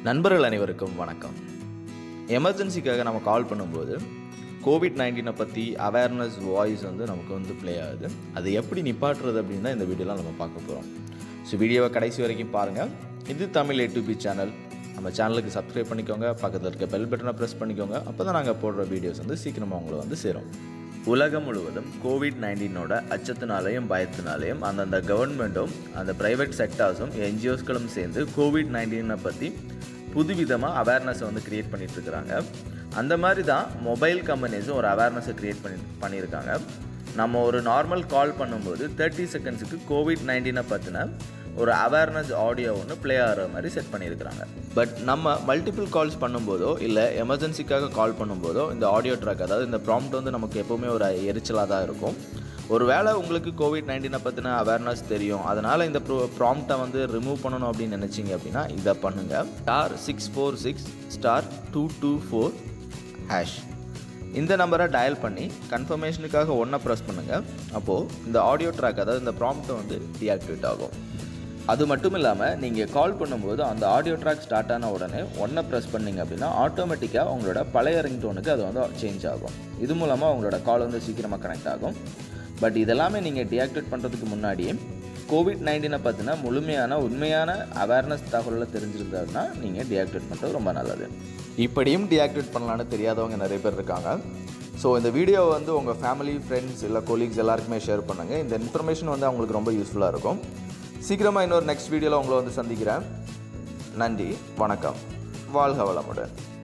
நண்பர்கள் அனைவருக்கும் வணக்கம் எமர்ஜென்சிக்காக நம்ம கால் பண்ணும்போது கோவிட் நைன்டீனை பற்றி அவேர்னஸ் வாய்ஸ் வந்து நமக்கு வந்து ப்ளே ஆகுது அது எப்படி நிப்பாட்டுறது அப்படின்னு தான் இந்த வீடியோலாம் நம்ம பார்க்க போகிறோம் ஸோ வீடியோவை கடைசி வரைக்கும் பாருங்கள் இது தமிழ் ஏ பி சேனல் நம்ம சேனலுக்கு சப்ஸ்கிரைப் பண்ணிக்கோங்க பக்கத்தில் இருக்க பெல் பட்டனை ப்ரெஸ் பண்ணிக்கோங்க அப்போ தான் நாங்கள் போடுற வீடியோஸ் வந்து சீக்கிரமாக உங்களை வந்து சேரும் உலகம் முழுவதும் கோவிட் நைன்டீனோட அச்சத்தினாலேயும் பயத்தினாலேயும் அந்தந்த கவர்மெண்ட்டும் அந்த ப்ரைவேட் செக்டார்ஸும் என்ஜிஓஸ்களும் சேர்ந்து கோவிட் நைன்டீனை பற்றி புதுவிதமாக அவேர்னஸை வந்து க்ரியேட் பண்ணிட்டு இருக்கிறாங்க அந்த மாதிரி தான் மொபைல் கம்பெனிஸும் ஒரு அவேர்னஸை க்ரியேட் பண்ணி பண்ணியிருக்காங்க நம்ம ஒரு நார்மல் கால் பண்ணும்போது தேர்ட்டி செகண்ட்ஸுக்கு கோவிட் நைன்டீனை பற்றின ஒரு அவேர்னஸ் ஆடியோ ஒன்று ப்ளே ஆகிற மாதிரி செட் பண்ணியிருக்கிறாங்க பட் நம்ம மல்டிபிள் கால்ஸ் பண்ணும்போதோ இல்லை எமர்ஜென்சிக்காக கால் பண்ணும்போதோ இந்த ஆடியோ ட்ராக் அதாவது இந்த ப்ராம்ப்ட் வந்து நமக்கு எப்போவுமே ஒரு எரிச்சலாக தான் இருக்கும் ஒருவேளை உங்களுக்கு கோவிட் நைன்டீனை பற்றின அவேர்னஸ் தெரியும் அதனால் இந்த ப்ரோ ப்ராம்ப்டை வந்து ரிமூவ் பண்ணணும் அப்படின்னு நினச்சிங்க அப்படின்னா இதை பண்ணுங்கள் star six four six star two two four hash இந்த நம்பரை டயல் பண்ணி கன்ஃபர்மேஷனுக்காக ஒன்றை ப்ரெஸ் பண்ணுங்கள் அப்போது இந்த ஆடியோ ட்ராக் அதாவது இந்த ப்ராம்ப்ட் வந்து டீஆக்டிவேட் ஆகும் அது மட்டும் இல்லாமல் நீங்கள் கால் பண்ணும்போது அந்த ஆடியோ ட்ராக் ஸ்டார்ட் ஆன உடனே ஒன்றை ப்ரெஸ் பண்ணீங்க அப்படின்னா ஆட்டோமேட்டிக்காக உங்களோட பழைய ரிங்டோனுக்கு அது வந்து சேஞ்ச் ஆகும் இது மூலமாக உங்களோட கால் வந்து சீக்கிரமாக கனெக்ட் ஆகும் பட் இதெல்லாமே நீங்கள் டீஆக்டிவேட் பண்ணுறதுக்கு முன்னாடியே கோவிட் நைன்டீனை பற்றின முழுமையான உண்மையான அவேர்னஸ் தகவலில் தெரிஞ்சிருந்ததுன்னா நீங்கள் டீஆக்டிவேட் பண்ணுறது ரொம்ப நல்லது இப்படியும் டீஆக்டிவேட் பண்ணலான்னு தெரியாதவங்க நிறைய பேர் இருக்காங்க ஸோ இந்த வீடியோவை வந்து உங்கள் ஃபேமிலி ஃப்ரெண்ட்ஸ் இல்லை கொலீக்ஸ் எல்லாருக்குமே ஷேர் பண்ணுங்கள் இந்த இன்ஃபர்மேஷன் வந்து அவங்களுக்கு ரொம்ப யூஸ்ஃபுல்லாக இருக்கும் சீக்கிரமாக இன்னொரு நெக்ஸ்ட் வீடியோவில் உங்களை வந்து சந்திக்கிறேன் நன்றி வணக்கம் வாழ்க வளமுடன்